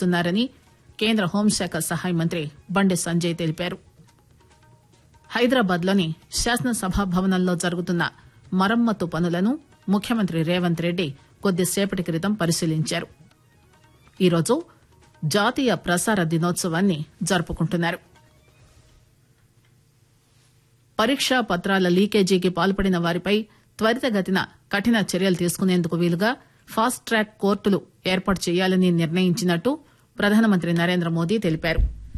ఇస్తున్నారని కేంద్ర హోంశాఖ సహాయ మంత్రి బండి సంజయ్ తెలిపారు హైదరాబాద్ లోని శాసనసభ భవనంలో జరుగుతున్న మరమ్మతు పనులను ముఖ్యమంత్రి రేవంత్ రెడ్డి కొద్దిసేపటి క్రితం పరిశీలించారు ఈరోజు జాతీయ ప్రసార దినోత్సవాన్ని జరుపుకుంటున్నారు పరీక్షా పత్రాల లీకేజీకి పాల్పడిన వారిపై త్వరితగతిన కఠిన చర్యలు తీసుకునేందుకు వీలుగా ఫాస్ట్ ట్రాక్ కోర్టులు ఏర్పాటు చేయాలని నిర్ణయించినట్టు ప్రధానమంత్రి నరేంద్ర మోదీ తెలిపారు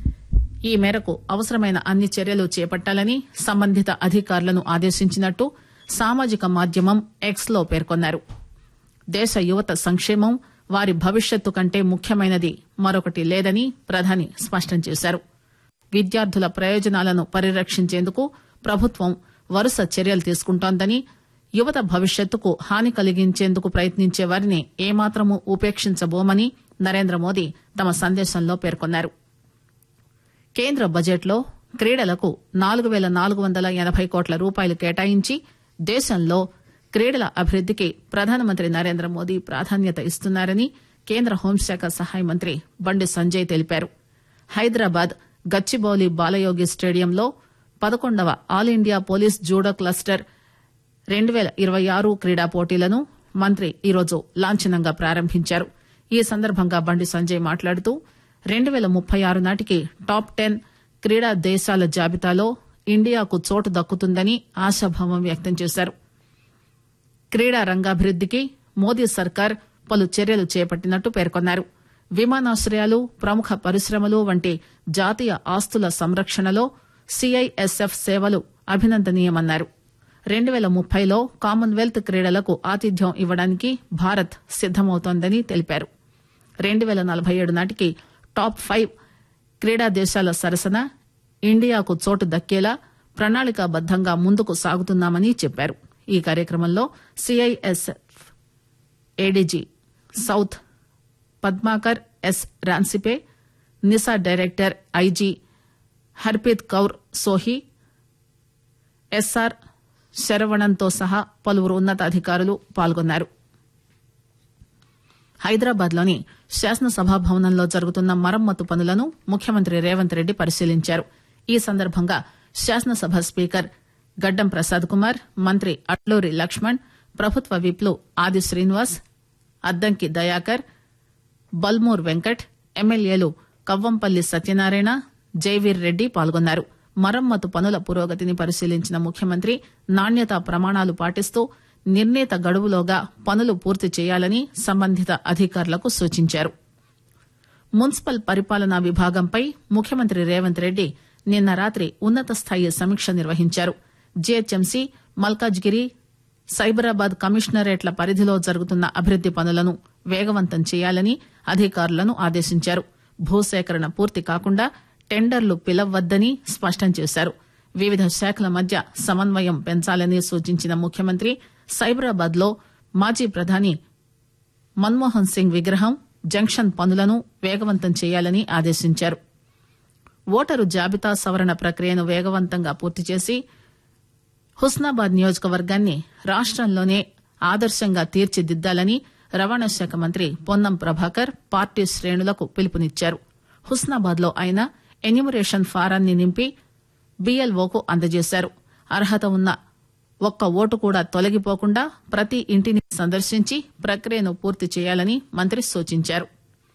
ఈ మేరకు అవసరమైన అన్ని చర్యలు చేపట్టాలని సంబంధిత అధికారులను ఆదేశించినట్టు సామాజిక మాధ్యమం ఎక్స్ లో పేర్కొన్నారు దేశ యువత సంక్షేమం వారి భవిష్యత్తు కంటే ముఖ్యమైనది మరొకటి లేదని ప్రధాని స్పష్టం చేశారు విద్యార్థుల ప్రయోజనాలను పరిరక్షించేందుకు ప్రభుత్వం వరుస చర్యలు తీసుకుంటోందని యువత భవిష్యత్తుకు హాని కలిగించేందుకు ప్రయత్నించే వారిని ఏమాత్రమూ ఉపేక్షించబోమని నరేంద్ర మోదీ తమ సందేశంలో పేర్కొన్నారు కేంద్ర బడ్జెట్లో క్రీడలకు నాలుగు పేల నాలుగు వందల ఎనబై కోట్ల రూపాయలు కేటాయించి దేశంలో క్రీడల అభివృద్దికి ప్రధానమంత్రి నరేంద్ర మోదీ ప్రాధాన్యత ఇస్తున్నారని కేంద్ర హోంశాఖ సహాయ మంత్రి బండి సంజయ్ తెలిపారు హైదరాబాద్ గచ్చిబౌలి బాలయోగి స్టేడియంలో పదకొండవ all India police judo cluster రెండు పేల ఇరవై ఆరు క్రీడా పోటీలను మంత్రి ఈరోజు లాంఛనంగా ప్రారంభించారు ఈ సందర్భంగా బండి సంజయ్ మాట్లాడుతూ రెండు పేల ముప్పై ఆరు నాటికి టాప్ టెన్ క్రీడా దేశాల జాబితాలో ఇండియాకు చోటు దక్కుతుందని ఆశాభావం వ్యక్తం చేశారు క్రీడా రంగాభివృద్దికి మోదీ సర్కార్ పలు చర్యలు చేపట్టినట్టు పేర్కొన్నారు విమానాశ్రయాలు ప్రముఖ పరిశ్రమలు వంటి జాతీయ ఆస్తుల సంరక్షణలో సిఐఎస్ఎఫ్ సేవలు అభినందనీయమన్నారు రెండు పేల ముప్పైలో కామన్వెల్త్ క్రీడలకు ఆతిథ్యం ఇవ్వడానికి భారత్ సిద్దమవుతోందని తెలిపారు రెండు పేల నలభై ఏడు నాటికి టాప్ ఫైవ్ క్రీడా దేశాల సరసన ఇండియాకు చోటు దక్కేలా ప్రణాళికాబద్దంగా ముందుకు సాగుతున్నామని చెప్పారు ఈ కార్యక్రమంలో CISF ADG south Padmakar S రాన్సిపే NISA director IG Harpreet Kaur Sohi SR శరవణంతో సహా పలువురు ఉన్నతాధికారులు పాల్గొన్నారు హైదరాబాద్ లోని శాసనసభ భవనంలో జరుగుతున్న మరమ్మతు పనులను ముఖ్యమంత్రి రేవంత్ రెడ్డి పరిశీలించారు ఈ సందర్భంగా శాసనసభ స్పీకర్ గడ్డం ప్రసాద్ కుమార్ మంత్రి అట్లూరి లక్ష్మణ్ ప్రభుత్వ విప్లు ఆది శ్రీనివాస్ అద్దంకి దయాకర్ బల్మూర్ వెంకట్ ఎమ్మెల్యేలు కవ్వంపల్లి సత్యనారాయణ జైవీర్ రెడ్డి పాల్గొన్నారు మరమ్మతు పనుల పురోగతిని పరిశీలించిన ముఖ్యమంత్రి నాణ్యతా ప్రమాణాలు పాటిస్తూ నిర్ణీత గడువులోగా పనులు పూర్తి చేయాలని సంబంధిత అధికారులకు సూచించారు మున్సిపల్ పరిపాలనా విభాగంపై ముఖ్యమంత్రి రేవంత్ రెడ్డి నిన్న రాత్రి ఉన్నత స్థాయి సమీక్ష నిర్వహించారు జీహెచ్ఎంసీ మల్కాజ్గిరి సైబరాబాద్ కమిషనరేట్ల పరిధిలో జరుగుతున్న అభివృద్ది పనులను వేగవంతం చేయాలని అధికారులను ఆదేశించారు భూసేకరణ పూర్తి కాకుండా టెండర్లు పిలవద్దని స్పష్టం చేశారు వివిధ శాఖల మధ్య సమన్వయం పెంచాలని సూచించిన ముఖ్యమంత్రి సైబరాబాద్ లో మాజీ ప్రధాని మన్మోహన్ సింగ్ విగ్రహం జంక్షన్ పనులను వేగవంతం చేయాలని ఆదేశించారు ఓటరు జాబితా సవరణ ప్రక్రియను వేగవంతంగా పూర్తి చేసి హుస్నాబాద్ నియోజకవర్గాన్ని రాష్టంలోనే ఆదర్శంగా తీర్చిదిద్దాలని రవాణా శాఖ మంత్రి పొన్నం ప్రభాకర్ పార్టీ శ్రేణులకు పిలుపునిచ్చారు హుస్నాబాద్ లో ఆయన ఎన్యూమరేషన్ ఫారాన్ని నింపి బీఎల్ఓకు అందజేశారు అర్హత ఉన్న ఒక్క ఓటు కూడా తొలగిపోకుండా ప్రతి ఇంటిని సందర్శించి ప్రక్రియను పూర్తి చేయాలని మంత్రి సూచించారు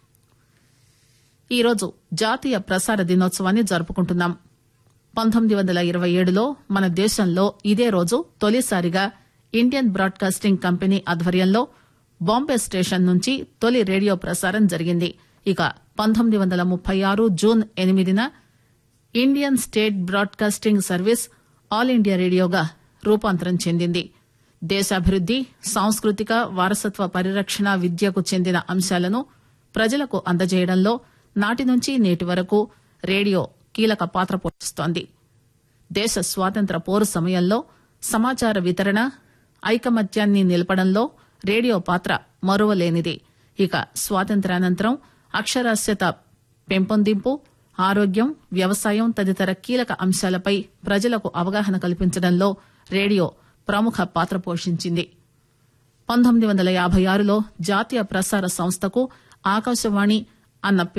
ఈరోజు జాతీయ ప్రసార దినోత్సవాన్ని జరుపుకుంటున్నాం పంతొమ్మిది వందల ఇరవై ఏడులో మన దేశంలో ఇదే రోజు తొలిసారిగా ఇండియన్ బ్రాడ్కాస్టింగ్ కంపెనీ ఆధ్వర్యంలో బాంబే స్టేషన్ నుంచి తొలి రేడియో ప్రసారం జరిగింది ఇక పంతొమ్మిది వందల ముప్పై ఆరు జూన్ ఎనిమిదిన Indian state broadcasting service all India రేడియోగా రూపాంతరం చెందింది దేశాభివృద్ది సాంస్కృతిక వారసత్వ పరిరక్షణ విద్యకు చెందిన అంశాలను ప్రజలకు అందజేయడంలో నాటి నుంచి నేటి వరకు రేడియో కీలక పాత్ర పోషిస్తోంది దేశ స్వాతంత్ర పోరు సమయంలో సమాచార వితరణ ఐకమత్యాన్ని నిలపడంలో రేడియో పాత్ర మరువలేనిది ఇక స్వాతంత్రానంతరం అక్షరాస్యత పెంపొందింపు ఆరోగ్యం వ్యవసాయం తదితర కీలక అంశాలపై ప్రజలకు అవగాహన కల్పించడంలో రేడియో ప్రముఖ పాత్ర పోషించింది పంతొమ్మిది వందల యాభై ఆరులో జాతీయ ప్రసార సంస్థకు ఆకాశవాణి అన్న